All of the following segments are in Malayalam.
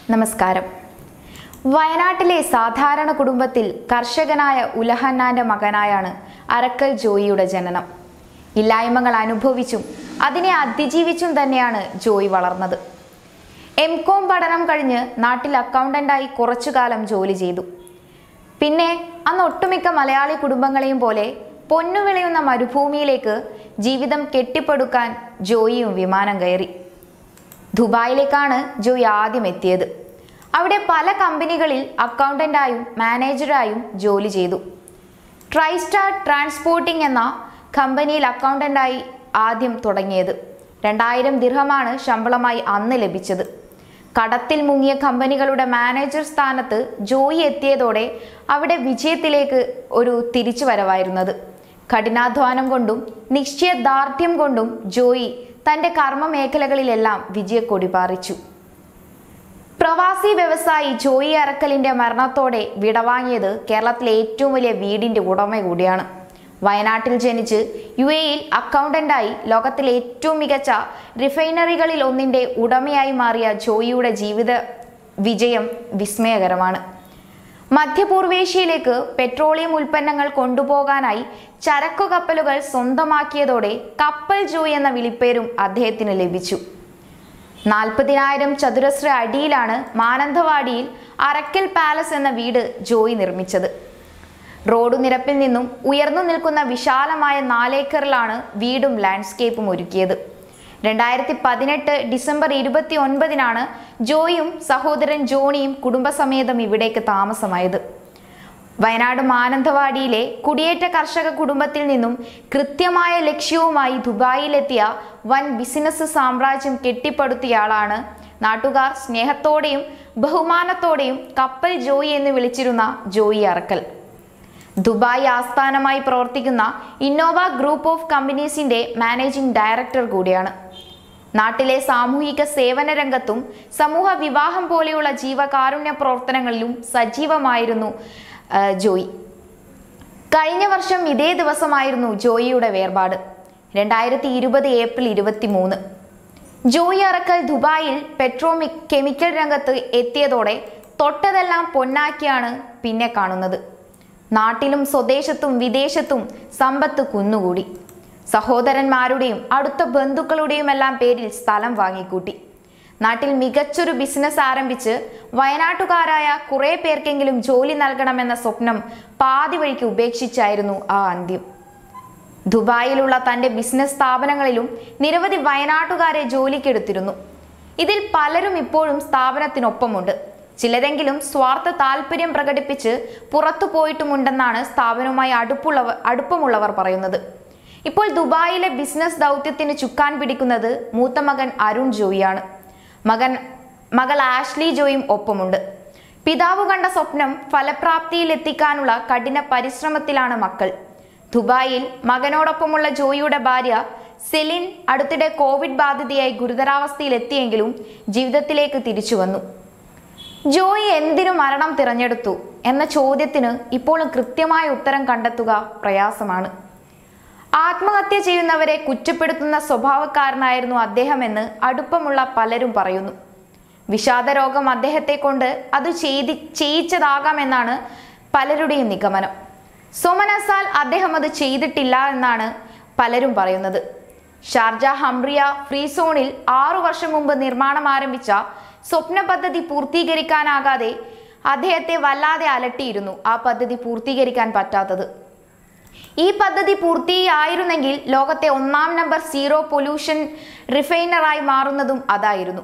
നമസ്കാരം വയനാട്ടിലെ സാധാരണ കുടുംബത്തിൽ കർഷകനായ ഉലഹന്നാന്റെ മകനായാണ് അരക്കൽ ജോയിയുടെ ജനനം ഇല്ലായ്മകൾ അനുഭവിച്ചും അതിനെ അതിജീവിച്ചും തന്നെയാണ് ജോയി വളർന്നത് എം കോം പഠനം കഴിഞ്ഞ് നാട്ടിൽ അക്കൗണ്ടന്റായി കുറച്ചു കാലം ജോലി ചെയ്തു പിന്നെ അന്ന് ഒട്ടുമിക്ക മലയാളി കുടുംബങ്ങളെയും പോലെ പൊന്നു വിളയുന്ന മരുഭൂമിയിലേക്ക് ജീവിതം കെട്ടിപ്പടുക്കാൻ ജോയിയും വിമാനം കയറി ദുബായിലേക്കാണ് ജോയി ആദ്യം എത്തിയത് അവിടെ പല കമ്പനികളിൽ അക്കൗണ്ടന്റായും മാനേജറായും ജോലി ചെയ്തു ട്രൈസ്റ്റാർ ട്രാൻസ്പോർട്ടിംഗ് എന്ന കമ്പനിയിൽ അക്കൗണ്ടന്റായി ആദ്യം തുടങ്ങിയത് രണ്ടായിരം ദിർഹമാണ് ശമ്പളമായി അന്ന് ലഭിച്ചത് കടത്തിൽ മുങ്ങിയ കമ്പനികളുടെ മാനേജർ സ്ഥാനത്ത് ജോയി എത്തിയതോടെ അവിടെ വിജയത്തിലേക്ക് ഒരു തിരിച്ചുവരവായിരുന്നത് കഠിനാധ്വാനം കൊണ്ടും നിശ്ചയദാർഢ്യം കൊണ്ടും ജോയി തന്റെ കർമ്മ മേഖലകളിലെല്ലാം വിജയക്കൊടി പാറിച്ചു പ്രവാസി വ്യവസായി ജോയി അറക്കലിന്റെ മരണത്തോടെ വിടവാങ്ങിയത് കേരളത്തിലെ ഏറ്റവും വലിയ വീടിന്റെ ഉടമ കൂടിയാണ് വയനാട്ടിൽ ജനിച്ച് യു എയിൽ അക്കൗണ്ടന്റായി ലോകത്തിലെ ഏറ്റവും മികച്ച റിഫൈനറികളിൽ ഒന്നിന്റെ ഉടമയായി മാറിയ ജോയിയുടെ ജീവിത വിജയം വിസ്മയകരമാണ് മധ്യപൂർവേഷ്യയിലേക്ക് പെട്രോളിയം ഉൽപ്പന്നങ്ങൾ കൊണ്ടുപോകാനായി ചരക്കു കപ്പലുകൾ സ്വന്തമാക്കിയതോടെ കപ്പൽ ജോയി എന്ന വിളിപ്പേരും അദ്ദേഹത്തിന് ലഭിച്ചു നാൽപ്പതിനായിരം ചതുരശ്ര അടിയിലാണ് മാനന്തവാടിയിൽ അറക്കൽ പാലസ് എന്ന വീട് ജോയി നിർമ്മിച്ചത് റോഡു നിരപ്പിൽ നിന്നും ഉയർന്നു നിൽക്കുന്ന വിശാലമായ നാലേക്കറിലാണ് വീടും ലാൻഡ്സ്കേപ്പും ഒരുക്കിയത് രണ്ടായിരത്തി പതിനെട്ട് ഡിസംബർ ഇരുപത്തി ഒൻപതിനാണ് ജോയും സഹോദരൻ ജോണിയും കുടുംബസമേതം ഇവിടേക്ക് താമസമായത് വയനാട് മാനന്തവാടിയിലെ കുടിയേറ്റ കർഷക കുടുംബത്തിൽ നിന്നും കൃത്യമായ ലക്ഷ്യവുമായി ദുബായിലെത്തിയ വൻ ബിസിനസ് സാമ്രാജ്യം കെട്ടിപ്പടുത്തിയയാളാണ് നാട്ടുകാർ സ്നേഹത്തോടെയും ബഹുമാനത്തോടെയും കപ്പൽ ജോയി എന്ന് വിളിച്ചിരുന്ന ജോയി അറക്കൽ ദുബായ് ആസ്ഥാനമായി പ്രവർത്തിക്കുന്ന ഇന്നോവ ഗ്രൂപ്പ് ഓഫ് കമ്പനീസിന്റെ മാനേജിംഗ് ഡയറക്ടർ കൂടിയാണ് നാട്ടിലെ സാമൂഹിക സേവന രംഗത്തും സമൂഹ വിവാഹം പോലെയുള്ള ജീവകാരുണ്യ പ്രവർത്തനങ്ങളിലും സജീവമായിരുന്നു ആ, ജോയി കഴിഞ്ഞ വർഷം ഇതേ ദിവസമായിരുന്നു ജോയിയുടെ വേർപാട് രണ്ടായിരത്തി ഇരുപത് ഏപ്രിൽ ഇരുപത്തി മൂന്ന് ജോയി അറക്കൽ ദുബായിൽ പെട്രോമി കെമിക്കൽ രംഗത്ത് എത്തിയതോടെ തൊട്ടതെല്ലാം പൊന്നാക്കിയാണ് പിന്നെ കാണുന്നത് നാട്ടിലും സ്വദേശത്തും വിദേശത്തും സമ്പത്ത് കുന്നുകൂടി സഹോദരന്മാരുടെയും അടുത്ത ബന്ധുക്കളുടെയും എല്ലാം പേരിൽ സ്ഥലം വാങ്ങിക്കൂട്ടി നാട്ടിൽ മികച്ചൊരു ബിസിനസ് ആരംഭിച്ച് വയനാട്ടുകാരായ കുറെ പേർക്കെങ്കിലും ജോലി നൽകണമെന്ന സ്വപ്നം പാതി വഴിക്ക് ഉപേക്ഷിച്ചായിരുന്നു ആ അന്ത്യം ദുബായിലുള്ള തന്റെ ബിസിനസ് സ്ഥാപനങ്ങളിലും നിരവധി വയനാട്ടുകാരെ ജോലിക്കെടുത്തിരുന്നു ഇതിൽ പലരും ഇപ്പോഴും സ്ഥാപനത്തിനൊപ്പമുണ്ട് ചിലരെങ്കിലും സ്വാർത്ഥ താല്പര്യം പ്രകടിപ്പിച്ച് പുറത്തു പോയിട്ടുമുണ്ടെന്നാണ് സ്ഥാപനവുമായി അടുപ്പുള്ളവർ അടുപ്പമുള്ളവർ പറയുന്നത് ഇപ്പോൾ ദുബായിലെ ബിസിനസ് ദൗത്യത്തിന് ചുക്കാൻ പിടിക്കുന്നത് മൂത്ത മകൻ അരുൺ ജോയിയാണ് മകൻ മകൾ ആഷ്ലി ജോയും ഒപ്പമുണ്ട് പിതാവ് കണ്ട സ്വപ്നം ഫലപ്രാപ്തിയിൽ എത്തിക്കാനുള്ള കഠിന പരിശ്രമത്തിലാണ് മക്കൾ ദുബായിൽ മകനോടൊപ്പമുള്ള ജോയിയുടെ ഭാര്യ സെലിൻ അടുത്തിടെ കോവിഡ് ബാധിതയായി ഗുരുതരാവസ്ഥയിൽ എത്തിയെങ്കിലും ജീവിതത്തിലേക്ക് തിരിച്ചു വന്നു ജോയി എന്തിനു മരണം തിരഞ്ഞെടുത്തു എന്ന ചോദ്യത്തിന് ഇപ്പോഴും കൃത്യമായ ഉത്തരം കണ്ടെത്തുക പ്രയാസമാണ് ആത്മഹത്യ ചെയ്യുന്നവരെ കുറ്റപ്പെടുത്തുന്ന സ്വഭാവക്കാരനായിരുന്നു അദ്ദേഹമെന്ന് അടുപ്പമുള്ള പലരും പറയുന്നു വിഷാദരോഗം അദ്ദേഹത്തെ കൊണ്ട് അത് ചെയ്തി ചെയ്യിച്ചതാകാമെന്നാണ് പലരുടെയും നിഗമനം സോമനസാൽ അദ്ദേഹം അത് ചെയ്തിട്ടില്ല എന്നാണ് പലരും പറയുന്നത് ഷാർജ ഹംറിയ ഫ്രീ സോണിൽ ആറു വർഷം മുമ്പ് നിർമ്മാണം ആരംഭിച്ച സ്വപ്ന പദ്ധതി പൂർത്തീകരിക്കാനാകാതെ അദ്ദേഹത്തെ വല്ലാതെ അലട്ടിയിരുന്നു ആ പദ്ധതി പൂർത്തീകരിക്കാൻ പറ്റാത്തത് ഈ പദ്ധതി പൂർത്തിയായിരുന്നെങ്കിൽ ലോകത്തെ ഒന്നാം നമ്പർ സീറോ പൊല്യൂഷൻ റിഫൈനറായി മാറുന്നതും അതായിരുന്നു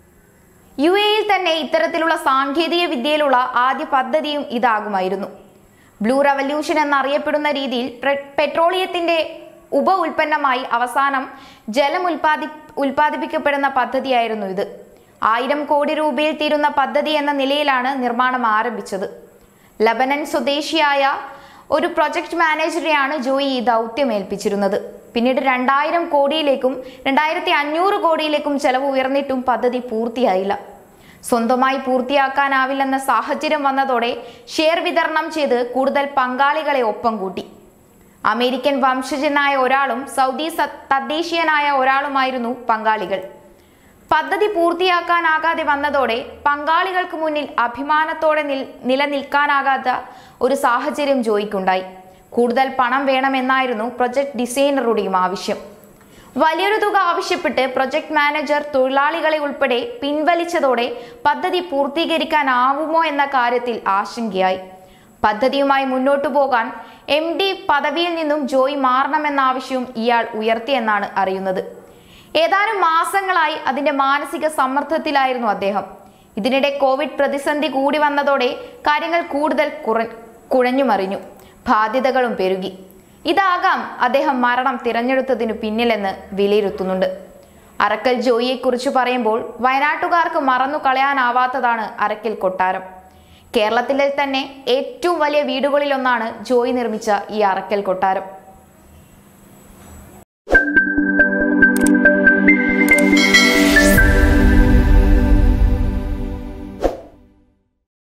യു എയിൽ തന്നെ ഇത്തരത്തിലുള്ള സാങ്കേതിക വിദ്യയിലുള്ള ആദ്യ പദ്ധതിയും ഇതാകുമായിരുന്നു ബ്ലൂ റവല്യൂഷൻ എന്നറിയപ്പെടുന്ന രീതിയിൽ പ്രെ- പെട്രോളിയത്തിന്റെ ഉപ ഉൽപ്പന്നമായി അവസാനം ജലം ഉൽപാദി ഉൽപ്പാദിപ്പിക്കപ്പെടുന്ന പദ്ധതിയായിരുന്നു ഇത് ആയിരം കോടി രൂപയിൽ തീരുന്ന പദ്ധതി എന്ന നിലയിലാണ് നിർമ്മാണം ആരംഭിച്ചത് ലബനൻ സ്വദേശിയായ ഒരു പ്രൊജക്ട് മാനേജറെയാണ് ജോയി ഈ ദൗത്യം ഏൽപ്പിച്ചിരുന്നത് പിന്നീട് രണ്ടായിരം കോടിയിലേക്കും രണ്ടായിരത്തി അഞ്ഞൂറ് കോടിയിലേക്കും ചെലവ് ഉയർന്നിട്ടും പദ്ധതി പൂർത്തിയായില്ല സ്വന്തമായി പൂർത്തിയാക്കാനാവില്ലെന്ന സാഹചര്യം വന്നതോടെ ഷെയർ വിതരണം ചെയ്ത് കൂടുതൽ പങ്കാളികളെ ഒപ്പം കൂട്ടി അമേരിക്കൻ വംശജനായ ഒരാളും സൗദി സ- തദ്ദേശീയനായ ഒരാളുമായിരുന്നു പങ്കാളികൾ പദ്ധതി പൂർത്തിയാക്കാനാകാതെ വന്നതോടെ പങ്കാളികൾക്ക് മുന്നിൽ അഭിമാനത്തോടെ നിൽ നിലനിൽക്കാനാകാത്ത ഒരു സാഹചര്യം ജോയിക്കുണ്ടായി കൂടുതൽ പണം വേണമെന്നായിരുന്നു പ്രൊജക്ട് ഡിസൈനറുടെയും ആവശ്യം വലിയൊരു തുക ആവശ്യപ്പെട്ട് പ്രൊജക്ട് മാനേജർ തൊഴിലാളികളെ ഉൾപ്പെടെ പിൻവലിച്ചതോടെ പദ്ധതി പൂർത്തീകരിക്കാനാവുമോ എന്ന കാര്യത്തിൽ ആശങ്കയായി പദ്ധതിയുമായി മുന്നോട്ടു പോകാൻ എം ഡി പദവിയിൽ നിന്നും ജോയി മാറണമെന്ന ആവശ്യവും ഇയാൾ ഉയർത്തിയെന്നാണ് അറിയുന്നത് ഏതാനും മാസങ്ങളായി അതിന്റെ മാനസിക സമ്മർദ്ദത്തിലായിരുന്നു അദ്ദേഹം ഇതിനിടെ കോവിഡ് പ്രതിസന്ധി കൂടി വന്നതോടെ കാര്യങ്ങൾ കൂടുതൽ കുറ കുഴഞ്ഞുമറിഞ്ഞു ബാധ്യതകളും പെരുകി ഇതാകാം അദ്ദേഹം മരണം തിരഞ്ഞെടുത്തതിനു പിന്നിലെന്ന് വിലയിരുത്തുന്നുണ്ട് അറക്കൽ ജോയിയെക്കുറിച്ച് പറയുമ്പോൾ വയനാട്ടുകാർക്ക് മറന്നു കളയാനാവാത്തതാണ് അറക്കൽ കൊട്ടാരം കേരളത്തിലെ തന്നെ ഏറ്റവും വലിയ വീടുകളിലൊന്നാണ് ജോയി നിർമ്മിച്ച ഈ അറക്കൽ കൊട്ടാരം